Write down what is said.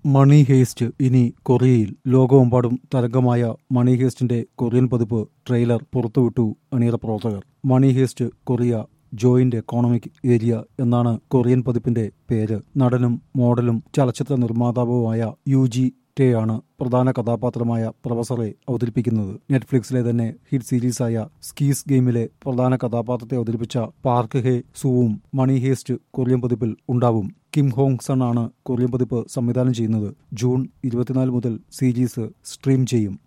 മണി heist ഇനി കൊറിയയിൽ ലോകമെമ്പാടും തരംഗമായ മണി ഹേസ്റ്റിന്റെ കൊറിയൻ പതിപ്പ് ട്രെയിലർ പുറത്തുവിട്ടു അണിയറ പ്രവർത്തകർ money heist Korea joint economic area എന്നാണ് കൊറിയൻ പതിപ്പിന്റെ പേര് നടനും മോഡലും ചലച്ചിത്ര നിർമ്മാതാവുമായ യു ജി ടെയാണ് പ്രധാന കഥാപാത്രമായ പ്രൊഫസറെ അവതരിപ്പിക്കുന്നത് നെറ്റ്ഫ്ലിക്സിലെ തന്നെ ഹിറ്റ് സീരീസായ സ്കീസ് ഗെയിമിലെ പ്രധാന കഥാപാത്രത്തെ അവതരിപ്പിച്ച പാർക്ക് ഹേ സുവും മണി ഹേസ്റ്റ് കൊറിയൻ പതിപ്പിൽ ഉണ്ടാവും കിം ഹോങ് സൺ ആണ് കൊറിയൻ പതിപ്പ് സംവിധാനം ചെയ്യുന്നത് ജൂൺ ഇരുപത്തിനാല് മുതൽ സീരീസ് സ്ട്രീം ചെയ്യും